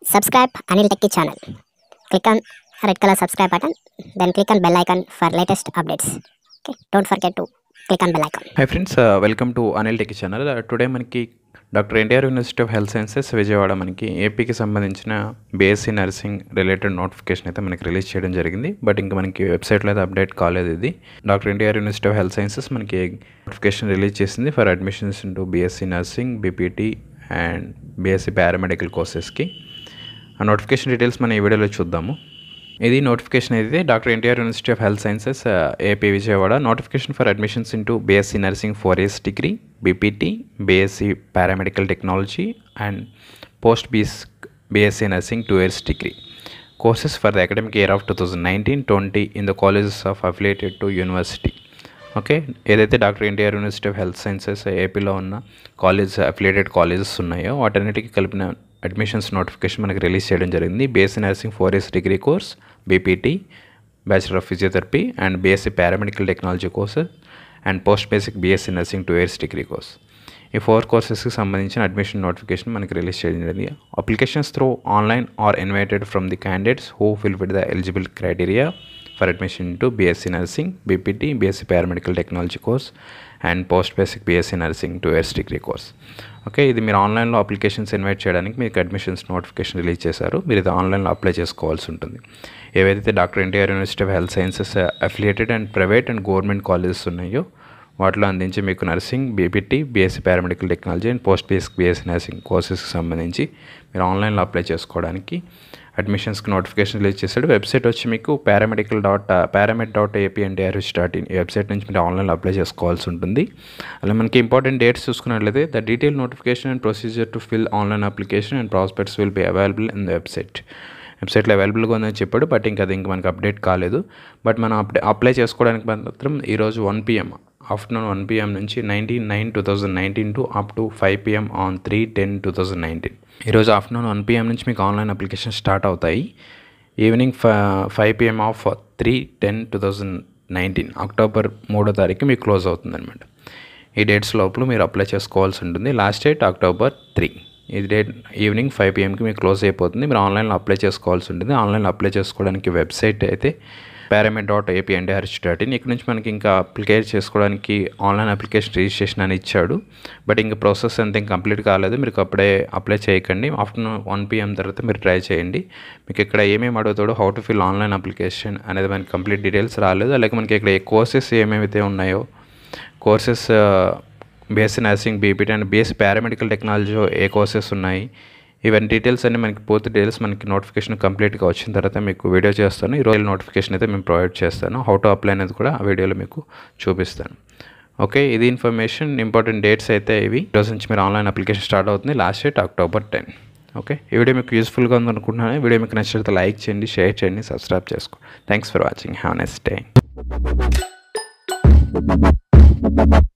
Subscribe Anil Techie channel. Click on red color subscribe button. Then click on bell icon for latest updates. Okay. Don't forget to click on bell icon. Hi friends welcome to Anil tech channel today మనకి doctor NTR university of health sciences Vijayawada మనకి ఏపీకి సంబంధించిన BSc nursing related notification అయితే మనకి release చేయడం జరిగింది but ఇంకా మనకి వెబ్సైట్లో అయితే అప్డేట్ కాలేదు ఇది doctor NTR university of health sciences మనకి నోటిఫికేషన్ రిలీజ్ చేసింది for admissions into BSc nursing BPT and BSc paramedical కోర్సెస్కి ఆ నోటిఫికేషన్ డీటెయిల్స్ మనం ఈ వీడియోలో చూద్దాము ఇది నోటిఫికేషన్ అయితే doctor NTR university of health sciences AP Vijayawada notification for admissions into BSc nursing four years degree BPT BSc paramedical technology and post BS BSc nursing two years degree courses for the academic year of two thousand nineteen twenty in the colleges of affiliated to university okay ఏదైతే doctor NTR university of health sciences ఏపీలో ఉన్న college affiliated colleges ఉన్నాయో వాటన్నిటికీ కలిపిన admissions notification మనకి release చేయడం జరిగింది BSc nursing four years degree course BPT bachelor of physiotherapy and BSc paramedical technology course and post basic BSc nursing two years degree course ఈ four కోర్సెస్కి సంబంధించిన admission notification మనకి రిలీజ్ చేయడం జరిగింది applications through online are invited from the candidates who fill with the eligible criteria for admission to BSc nursing BPT BSc paramedical technology course and post basic BSc nursing two years degree course okay ఇది మీరు ఆన్లైన్లో applications invite చేయడానికి మీకు admissions notification release చేశారు మీరు ఇది ఆన్లైన్లో apply చేసుకోవాల్సి ఉంటుంది ఏవైతే doctor NTR university of health sciences affiliated and private and government colleges ఉన్నాయో వాటిలో అందించి మీకు nursing BPT BSc paramedical technology and post basic BSc nursing కోర్సెస్కి సంబంధించి మీరు ఆన్లైన్లో అప్లై చేసుకోవడానికి అడ్మిషన్స్కి నోటిఫికేషన్ రిలీజ్ చేశాడు వెబ్సైట్ వచ్చి మీకు paramedical dot paramed dot AP NTRH dot in ఈ వెబ్సైట్ నుంచి మీరు ఆన్లైన్లో అప్లై చేసుకోవాల్సి ఉంటుంది అలా మనకి ఇంపార్టెంట్ డేట్స్ చూసుకున్నట్లయితే the detail notification and procedure to fill online application and prospectus will be available in the website వెబ్సైట్లో అవైలబుల్గా ఉందని చెప్పాడు బట్ ఇంకా అది ఇంకా మనకి అప్డేట్ కాలేదు బట్ మనం అప్డే అప్లై చేసుకోవడానికి మాత్రం ఈరోజు one PM afternoon one PM నుంచి nineteen nine two thousand nineteen to up to five PM on three ten two thousand nineteen ఈరోజు ఆఫ్టర్నూన్ వన్ పిఎం నుంచి మీకు ఆన్లైన్ అప్లికేషన్ స్టార్ట్ అవుతాయి evening five PM of three ten two thousand nineteen October మూడో తారీఖు మీకు close అవుతుంది అనమాట ఈ డేట్స్ లోపల మీరు అప్లై చేసుకోవాల్సి ఉంటుంది లాస్ట్ డేట్ అక్టోబర్ త్రీ ఈ డేట్ ఈవినింగ్ ఫైవ్ పిఎంకి మీకు క్లోజ్ అయిపోతుంది మీరు ఆన్లైన్లో అప్లై చేసుకోవాల్సి ఉంటుంది ఆన్లైన్లో అప్లై చేసుకోవడానికి వెబ్సైట్ అయితే paramed dot AP NTRH dot in ఇక్కడ నుంచి మనకి ఇంకా అప్లికే చేసుకోవడానికి ఆన్లైన్ అప్లికేషన్ రిజిస్ట్రేషన్ అని ఇచ్చాడు బట్ ఇంకా ప్రాసెస్ అంత ఇంకా కంప్లీట్ కాలేదు మీరు అప్పుడే అప్లై చేయకండి ఆఫ్టర్నూన్ వన్ పిఎం తర్వాత మీరు ట్రై చేయండి మీకు ఇక్కడ ఏమేమి అడుగుతాడో how to fill online application అనేది మనకి కంప్లీట్ డీటెయిల్స్ రాలేదు అలాగే మనకి ఇక్కడ కోర్సెస్ ఏమేమైతే ఉన్నాయో courses BSc nursing BPT and BSc paramedical technology ఏ కోర్సెస్ ఉన్నాయి ఇవన్నీ డీటెయిల్స్ అన్ని మనకి పూర్తి డీటెయిల్స్ మనకి నోటిఫికేషన్ కంప్లీట్గా వచ్చిన తర్వాత మీకు వీడియో చేస్తాను ఈ రోజు నోటిఫికేషన్ అయితే మేము ప్రొవైడ్ చేస్తాను హౌ టు అప్లై అనేది కూడా ఆ వీడియోలో మీకు చూపిస్తాను ఓకే ఇది ఇన్ఫర్మేషన్ ఇంపార్టెంట్ డేట్స్ అయితే ఇవి ఈరోజు నుంచి మీరు ఆన్లైన్ అప్లికేషన్ స్టార్ట్ అవుతుంది last date October ten okay ఈ వీడియో మీకు యూస్ఫుల్గా ఉందనుకుంటున్నాను వీడియో మీకు నచ్చితే లైక్ చేయండి షేర్ చేయండి సబ్స్క్రైబ్ చేసుకో thanks for watching have next day